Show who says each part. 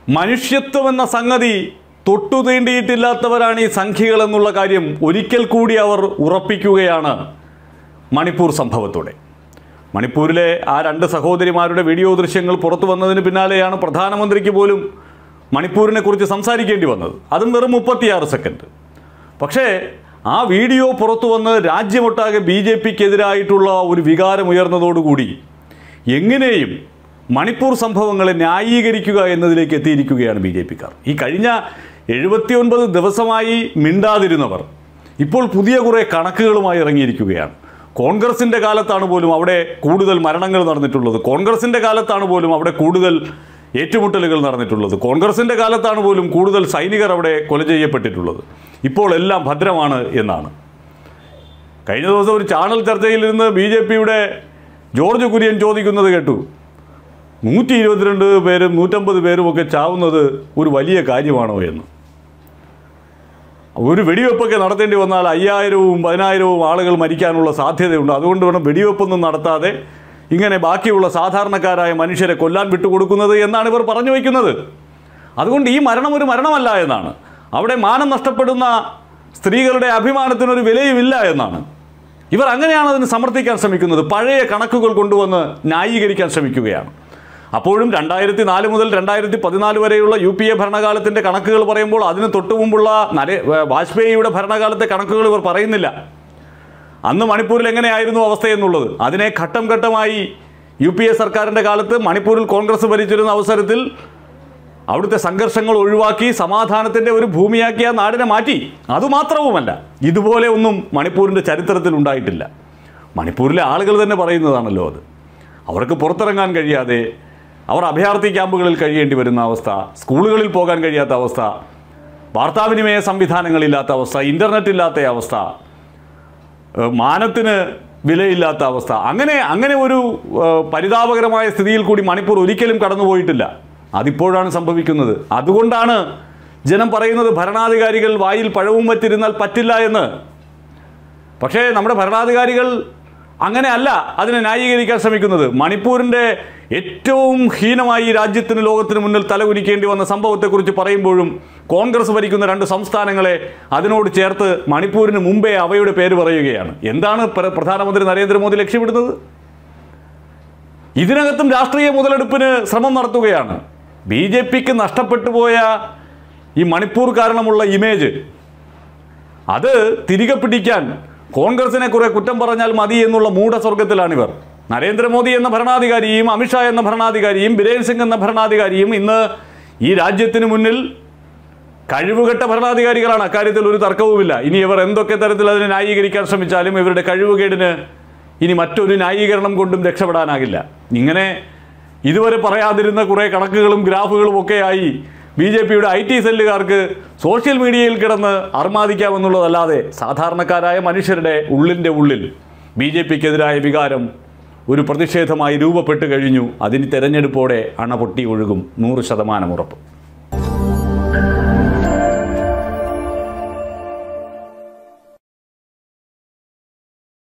Speaker 1: മനുഷ്യത്വം എന്ന സംഗതി തൊട്ടു തീണ്ടിയിട്ടില്ലാത്തവരാണ് ഈ സംഖ്യകൾ എന്നുള്ള കാര്യം ഒരിക്കൽ കൂടി അവർ ഉറപ്പിക്കുകയാണ് മണിപ്പൂർ സംഭവത്തോടെ മണിപ്പൂരിലെ ആ രണ്ട് സഹോദരിമാരുടെ വീഡിയോ ദൃശ്യങ്ങൾ പുറത്തു വന്നതിന് പിന്നാലെയാണ് പ്രധാനമന്ത്രിക്ക് പോലും മണിപ്പൂരിനെ കുറിച്ച് സംസാരിക്കേണ്ടി വന്നത് അതും വെറും മുപ്പത്തിയാറ് സെക്കൻഡ് പക്ഷേ ആ വീഡിയോ പുറത്തു വന്ന് രാജ്യമൊട്ടാകെ ബി ജെ പിക്കെതിരായിട്ടുള്ള ഒരു വികാരം ഉയർന്നതോടുകൂടി എങ്ങനെയും മണിപ്പൂർ സംഭവങ്ങളെ ന്യായീകരിക്കുക എന്നതിലേക്ക് എത്തിയിരിക്കുകയാണ് ബി ജെ പിക്കാർ ഈ കഴിഞ്ഞ എഴുപത്തിയൊൻപത് ദിവസമായി മിണ്ടാതിരുന്നവർ ഇപ്പോൾ പുതിയ കുറേ കണക്കുകളുമായി ഇറങ്ങിയിരിക്കുകയാണ് കോൺഗ്രസിൻ്റെ കാലത്താണ് പോലും അവിടെ കൂടുതൽ മരണങ്ങൾ നടന്നിട്ടുള്ളത് കോൺഗ്രസിൻ്റെ കാലത്താണ് പോലും അവിടെ കൂടുതൽ ഏറ്റുമുട്ടലുകൾ നടന്നിട്ടുള്ളത് കോൺഗ്രസിൻ്റെ കാലത്താണ് പോലും കൂടുതൽ സൈനികർ അവിടെ കൊല ചെയ്യപ്പെട്ടിട്ടുള്ളത് ഇപ്പോൾ എല്ലാം ഭദ്രമാണ് എന്നാണ് കഴിഞ്ഞ ദിവസം ഒരു ചാനൽ ചർച്ചയിലിരുന്ന് ബി ജെ പിയുടെ ജോർജ് കുര്യൻ ചോദിക്കുന്നത് കേട്ടു നൂറ്റി ഇരുപത്തിരണ്ട് പേരും നൂറ്റമ്പത് പേരും ഒക്കെ ചാവുന്നത് ഒരു വലിയ കാര്യമാണോ എന്ന് ഒരു വെടിവെപ്പൊക്കെ നടത്തേണ്ടി വന്നാൽ അയ്യായിരവും പതിനായിരവും ആളുകൾ മരിക്കാനുള്ള സാധ്യതയുണ്ട് അതുകൊണ്ട് വേണം വെടിവെപ്പൊന്നും നടത്താതെ ഇങ്ങനെ ബാക്കിയുള്ള സാധാരണക്കാരായ മനുഷ്യരെ കൊല്ലാൻ വിട്ടുകൊടുക്കുന്നത് എന്നാണ് ഇവർ പറഞ്ഞു വയ്ക്കുന്നത് അതുകൊണ്ട് ഈ മരണം ഒരു മരണമല്ല എന്നാണ് അവിടെ മാനം നഷ്ടപ്പെടുന്ന സ്ത്രീകളുടെ അഭിമാനത്തിനൊരു വിലയുമില്ല എന്നാണ് ഇവർ അങ്ങനെയാണ് അതിന് സമർത്ഥിക്കാൻ ശ്രമിക്കുന്നത് പഴയ കണക്കുകൾ കൊണ്ടുവന്ന് ന്യായീകരിക്കാൻ ശ്രമിക്കുകയാണ് അപ്പോഴും രണ്ടായിരത്തി നാല് മുതൽ രണ്ടായിരത്തി പതിനാല് വരെയുള്ള യു പി എ ഭരണകാലത്തിൻ്റെ കണക്കുകൾ പറയുമ്പോൾ അതിന് തൊട്ടു മുമ്പുള്ള നരേ വാജ്പേയിയുടെ ഭരണകാലത്തെ കണക്കുകൾ ഇവർ പറയുന്നില്ല അന്ന് മണിപ്പൂരിൽ എങ്ങനെയായിരുന്നു അവസ്ഥ എന്നുള്ളത് അതിനെ ഘട്ടം ഘട്ടമായി യു പി എ സർക്കാരിൻ്റെ കാലത്ത് മണിപ്പൂരിൽ കോൺഗ്രസ് ഭരിച്ചിരുന്ന അവസരത്തിൽ അവിടുത്തെ സംഘർഷങ്ങൾ ഒഴിവാക്കി സമാധാനത്തിൻ്റെ ഒരു ഭൂമിയാക്കി ആ നാടിനെ മാറ്റി അതുമാത്രവുമല്ല ഇതുപോലെ ഒന്നും മണിപ്പൂരിൻ്റെ ചരിത്രത്തിൽ ഉണ്ടായിട്ടില്ല മണിപ്പൂരിലെ ആളുകൾ തന്നെ പറയുന്നതാണല്ലോ അത് അവർക്ക് പുറത്തിറങ്ങാൻ കഴിയാതെ അവർ അഭയാർത്ഥി ക്യാമ്പുകളിൽ കഴിയേണ്ടി വരുന്ന അവസ്ഥ സ്കൂളുകളിൽ പോകാൻ കഴിയാത്ത അവസ്ഥ വാർത്താവിനിമയ സംവിധാനങ്ങളില്ലാത്ത അവസ്ഥ ഇൻ്റർനെറ്റ് ഇല്ലാത്ത അവസ്ഥ ഏഹ് മാനത്തിന് വിലയില്ലാത്ത അവസ്ഥ അങ്ങനെ അങ്ങനെ ഒരു ഏഹ് പരിതാപകരമായ സ്ഥിതിയിൽ കൂടി മണിപ്പൂർ ഒരിക്കലും കടന്നുപോയിട്ടില്ല അതിപ്പോഴാണ് സംഭവിക്കുന്നത് അതുകൊണ്ടാണ് ജനം പറയുന്നത് ഭരണാധികാരികൾ വായിൽ പഴവും വറ്റിരുന്നാൽ പറ്റില്ല എന്ന് പക്ഷേ നമ്മുടെ ഭരണാധികാരികൾ അങ്ങനെയല്ല അതിനെ ന്യായീകരിക്കാൻ ശ്രമിക്കുന്നത് മണിപ്പൂരിൻ്റെ ഏറ്റവും ഹീനമായി ഈ രാജ്യത്തിന് ലോകത്തിന് മുന്നിൽ തലകുനിക്കേണ്ടി വന്ന സംഭവത്തെക്കുറിച്ച് പറയുമ്പോഴും കോൺഗ്രസ് ഭരിക്കുന്ന രണ്ട് സംസ്ഥാനങ്ങളെ അതിനോട് ചേർത്ത് മണിപ്പൂരിന് മുമ്പേ അവയുടെ പേര് പറയുകയാണ് എന്താണ് പ്ര- പ്രധാനമന്ത്രി നരേന്ദ്രമോദി ലക്ഷ്യമിടുന്നത് ഇതിനകത്തും രാഷ്ട്രീയ മുതലെടുപ്പിന് ശ്രമം നടത്തുകയാണ് ബി ജെ പിക്ക് നഷ്ടപ്പെട്ടു പോയ ഈ മണിപ്പൂർ കാരണമുള്ള ഇമേജ് അത് തിരികെ പിടിക്കാൻ കോൺഗ്രസിനെ കുറെ കുറ്റം പറഞ്ഞാൽ മതി എന്നുള്ള മൂഢസ്വർഗത്തിലാണിവർ നരേന്ദ്രമോദി എന്ന ഭരണാധികാരിയും അമിത്ഷാ എന്ന ഭരണാധികാരിയും ബിരേൻ സിംഗ് എന്ന ഭരണാധികാരിയും ഇന്ന് ഈ രാജ്യത്തിന് മുന്നിൽ കഴിവുകെട്ട ഭരണാധികാരികളാണ് അക്കാര്യത്തിൽ ഒരു തർക്കവുമില്ല ഇനി ഇവർ എന്തൊക്കെ തരത്തിൽ അതിനെ ന്യായീകരിക്കാൻ ശ്രമിച്ചാലും ഇവരുടെ കഴിവുകേടിന് ഇനി മറ്റൊരു ന്യായീകരണം കൊണ്ടും രക്ഷപ്പെടാനാകില്ല ഇങ്ങനെ ഇതുവരെ പറയാതിരുന്ന കുറേ കണക്കുകളും ഗ്രാഫുകളും ഒക്കെയായി ബി ജെ പിയുടെ ഐ ടി സെല്ലുകാർക്ക് സോഷ്യൽ മീഡിയയിൽ കിടന്ന് അർമാദിക്കാമെന്നുള്ളതല്ലാതെ സാധാരണക്കാരായ മനുഷ്യരുടെ ഉള്ളിൻ്റെ ഉള്ളിൽ ബി ജെ പിക്കെതിരായ വികാരം ഒരു പ്രതിഷേധമായി രൂപപ്പെട്ട് കഴിഞ്ഞു അതിന് തെരഞ്ഞെടുപ്പോടെ അണ പൊട്ടി ഒഴുകും നൂറ് ശതമാനം ഉറപ്പ്